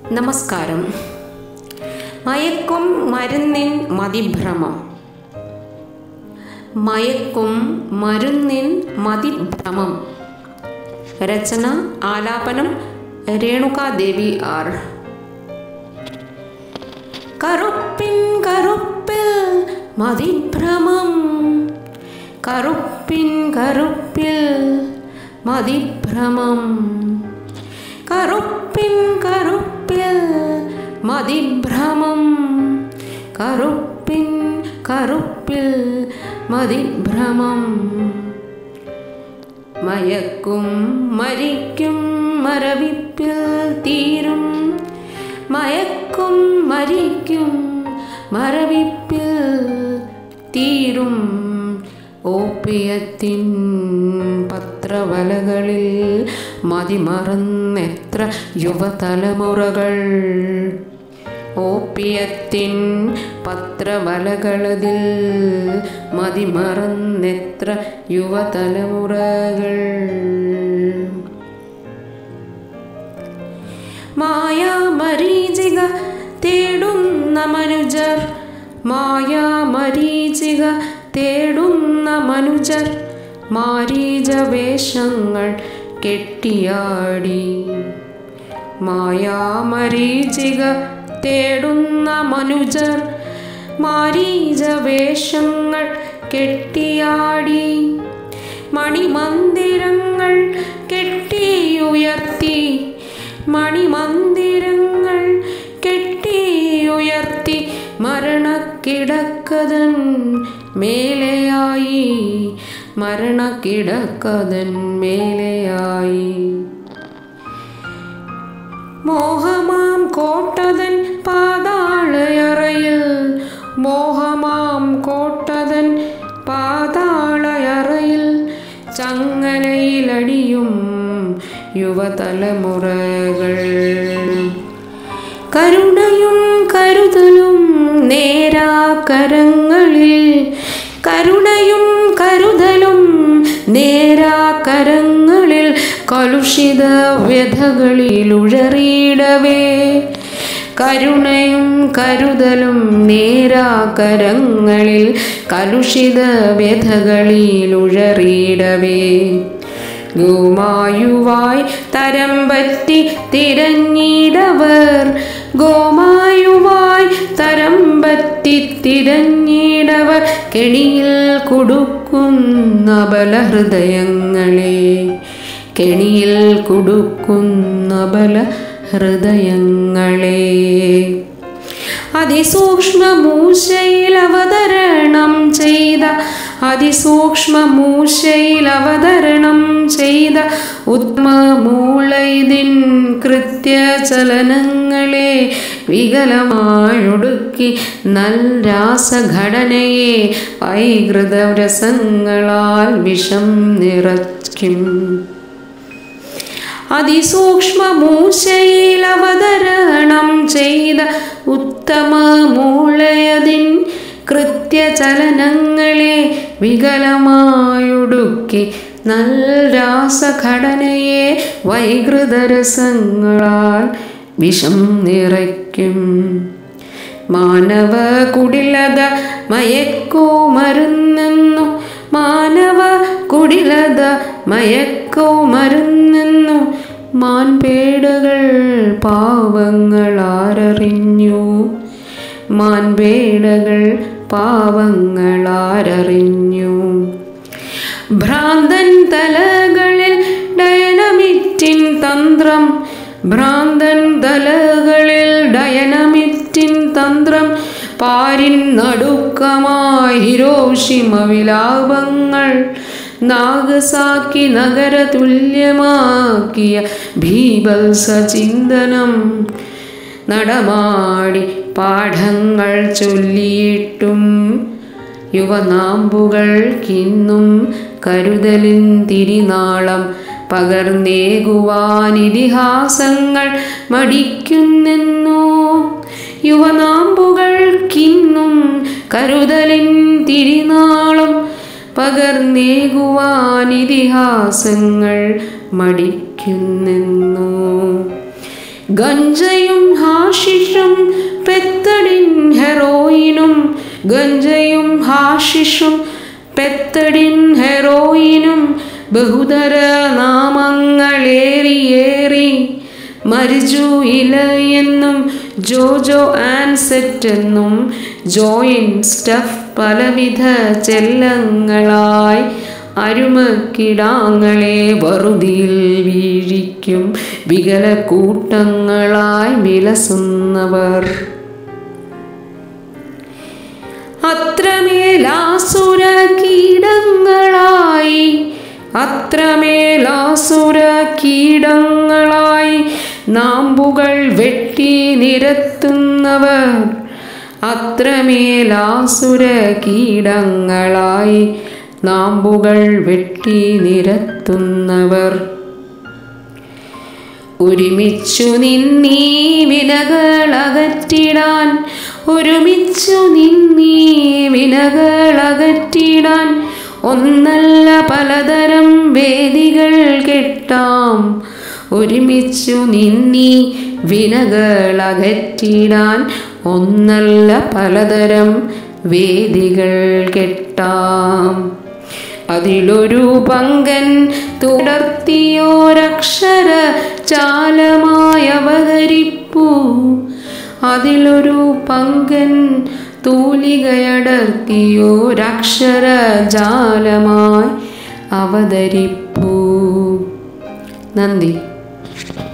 നമസ്കാരം മയക്കും മരുന്നിൻ മതിഭ്രമം മയക്കും മരുന്നിൻ മതിഭ്രമം രചന ആലാപനം രേണുകാദേവി ആർ കറുപ്പിൻ കറുപ്പിൽ മതിഭ്രമം കറുപ്പിൻ കറുപ്പിൽ മതിഭ്രമം കറുപ്പിൻ കറുപ്പിൽ മതിഭ്രമം കറുപ്പിൻ കറുപ്പിൽ മതിഭ്രമം മയക്കും മരിക്കും മരവിപ്പിൽ തീരും മയക്കും മരിക്കും മരവിപ്പിൽ തീരും ഓപ്പിയത്തിൻ പത്രവലകളിൽ മതിമറന്നെത്ര യുവതലമുറകൾ ഓപ്പിയത്തിൻ പത്രവലകളതിൽ മതിമറന്നെത്ര യുവതലമുറകൾ മായാമരീചിക തേടുന്ന മനുജർ മായാമരീചിക തേടുന്ന മനുജർ മാരീജവേഷങ്ങൾ കെട്ടിയാടി മായാമരീചിക തേടുന്ന മനുജർ മാരീജവേഷങ്ങൾ കെട്ടിയാടി മണിമന്ദിരങ്ങൾ കെട്ടിയുയർത്തി മണിമന്ദിരങ്ങൾ കെട്ടിയുയർത്തി മരണക്കിടക്കതൻ മേലെയായി മരണക്കിടക്കതൻ മേലെയായി മോഹമാം കോട്ടതൻ പാതാളയറയിൽ മോഹമാം കോട്ടതൻ പാതാളയറയിൽ ചങ്ങലയിലടിയും യുവതലമുറകൾ കരുണയും കരുതലും നേരാകരങ്ങളിൽ കരുണയും കരുതലും നേരാകരങ്ങളിൽ കലുഷിത വ്യഥകളിൽ ഉഴറിയിടവേ കരുണയും കരുതലും നേരാകരങ്ങളിൽ കലുഷിത വ്യഥകളിൽ ഉഴറിയിടവേ ഗോമായുവായി തരം പറ്റി തിരഞ്ഞിടവർ ഗോമായുവായി തരം പറ്റി തിരഞ്ഞിടവർ കെണിയിൽ കൊടുക്കുന്ന ബലഹൃദയങ്ങളെ കെണിയിൽ കൊടുക്കുന്ന ബല ഹൃദയങ്ങളെ അതിസൂക്ഷ്മ മൂശയിൽ അവതരണം ചെയ്ത അതിസൂക്ഷ്മ മൂശയിൽ അവതരണം ചെയ്ത ഉത്മമൂളൈതിൻ കൃത്യചലനങ്ങളെ വികലമായൊടുക്കി നൽരാസഘടനയെ വൈകൃതരസങ്ങളാൽ വിഷം നിറയ്ക്കും അതിസൂക്ഷ്മ മൂശയിൽ അവതരണം ചെയ്ത ഉത്തമ മൂളയതിൻ കൃത്യചലനങ്ങളെ വികലമായൊടുക്കി നൽരാസഘടനയെ വൈകൃതരസങ്ങളാൽ വിഷം നിറയ്ക്കും മാനവ കുടിലത മയക്കോ മരുന്നെന്നു മാനവ കുടിലത മയക്കോ മരുന്നെന്നു മാൻപേടകൾ പാവങ്ങൾ ആരറിഞ്ഞു മാൻപേടകൾ പാവങ്ങൾ ആരറിഞ്ഞു ഭ്രാന്തൻ തലകളിൽ ഡയനമിറ്റിൻ തന്ത്രം ഭ്രാന്തൻ തലകളിൽ ഡയനമിറ്റിൻ തന്ത്രം പാരിൻ നടുക്കമായി ഹിരോഷിമ വിലാപങ്ങൾ നാഗസാക്കി നഗര തുല്യമാക്കിയ ഭീബൽസ ചിന്തനം നടമാടി പാഠങ്ങൾ ചൊല്ലിയിട്ടും യുവനാമ്പുകൾക്കിന്നും കരുതലിൻ തിരിനാളം പകർന്നേകുവാൻ ഇതിഹാസങ്ങൾ മടിക്കുന്നെന്നോ യുവനാമ്പുകൾക്കിന്നും കരുതലിൻ തിരിനാളം പകർന്നേകുവാൻ ഇതിഹാസങ്ങൾ മടിക്കുന്നെന്നോ ഗഞ്ചയും ഹാഷിഷും പെത്തടിൻ ഹെറോയിനും ഗഞ്ചയും ഹാഷിഷും പെത്തടിൻ ഹെറോയിനും ബഹുതര നാമങ്ങളേറിയേറി മരിജു ഇലയെന്നും ജോജോ ആൻസെറ്റ് എന്നും ജോയിൻ സ്റ്റഫ് പലവിധ ചെല്ലങ്ങളായി അരുമക്കിടാങ്ങളെ വറുതിയിൽ വീഴിക്കും വികല കൂട്ടങ്ങളായി വിലസുന്നവർ അത്രമേലാസുര കീടങ്ങളായി അത്രമേലാസുര കീടങ്ങളായി നാമ്പുകൾ വെട്ടി നിരത്തുന്നവർ അത്രമേലാസുര കീടങ്ങളായി നാമ്പുകൾ വെട്ടി നിരത്തുന്നവർ ഒരുമിച്ചു നിന്നീ വിനകളകറ്റിടാൻ ഒരുമിച്ചു നിന്നീ വിനകളകറ്റിടാൻ ഒന്നല്ല പലതരം വേദികൾ കെട്ടാം ഒരുമിച്ചു നിന്നീ വിനകളകറ്റിടാൻ ഒന്നല്ല പലതരം വേദികൾ കെട്ടാം അതിലൊരു പങ്കൻ തുടർത്തിയോരക്ഷര ചാലമായി അവതരിപ്പു അതിലൊരു പങ്കൻ തൂലികയടർത്തിയോരക്ഷര ജാലമായി അവതരിപ്പു നന്ദി